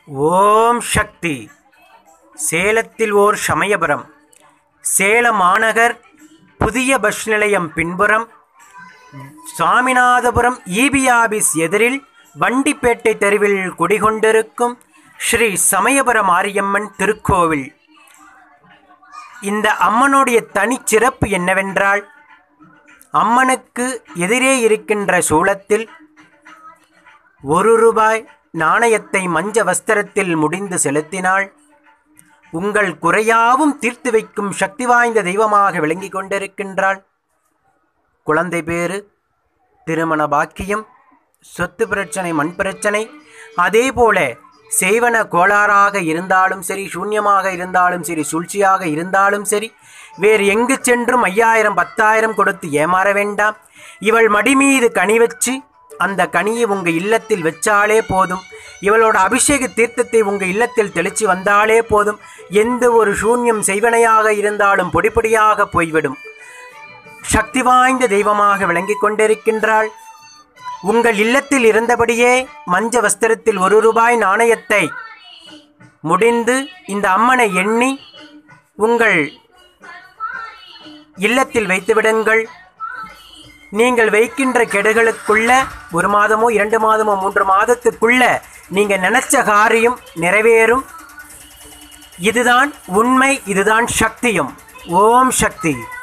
ஓம் சக்தி சேலத்தில் ஓர் சமயபுரம் சேலம் மாநகர் புதிய பஸ் நிலையம் பின்புறம் சாமிநாதபுரம் இபி ஆபீஸ் எதிரில் வண்டிப்பேட்டை தெருவில் குடிகொண்டிருக்கும் ஸ்ரீ சமயபுரம் மாரியம்மன் திருக்கோவில் இந்த அம்மனுடைய தனிச்சிறப்பு என்னவென்றால் அம்மனுக்கு எதிரே இருக்கின்ற சூலத்தில் ஒரு ரூபாய் நாணயத்தை மஞ்ச வஸ்திரத்தில் முடிந்து செலுத்தினாள் உங்கள் குறையாவும் தீர்த்து வைக்கும் சக்தி வாய்ந்த தெய்வமாக விளங்கிக் கொண்டிருக்கின்றாள் குழந்தை பேறு திருமண பாக்கியம் சொத்து பிரச்சனை மண் பிரச்சனை அதே போல செய்வன கோளாறாக இருந்தாலும் சரி சூன்யமாக இருந்தாலும் சரி சூழ்ச்சியாக இருந்தாலும் சரி வேறு எங்கு சென்றும் ஐயாயிரம் பத்தாயிரம் கொடுத்து ஏமாற வேண்டாம் இவள் மடி மீது கனி வச்சு அந்த கனியை உங்க இல்லத்தில் வச்சாலே போதும் இவளோட அபிஷேக தீர்த்தத்தை உங்க இல்லத்தில் தெளிச்சு வந்தாலே போதும் எந்த ஒரு சூன்யம் செய்வனையாக இருந்தாலும் பொடிப்பொடியாக போய்விடும் சக்தி வாய்ந்த தெய்வமாக விளங்கிக் கொண்டிருக்கின்றாள் உங்கள் இல்லத்தில் இருந்தபடியே மஞ்ச வஸ்திரத்தில் ஒரு ரூபாய் நாணயத்தை முடிந்து இந்த அம்மனை எண்ணி உங்கள் இல்லத்தில் வைத்துவிடுங்கள் நீங்கள் வைக்கின்ற கெடுகளுக்குள்ள ஒரு மாதமோ இரண்டு மாதமோ மூன்று மாதத்துக்குள்ள நீங்க நினைச்ச காரியம் நிறைவேறும் இதுதான் உண்மை இதுதான் சக்தியும் ஓம் சக்தி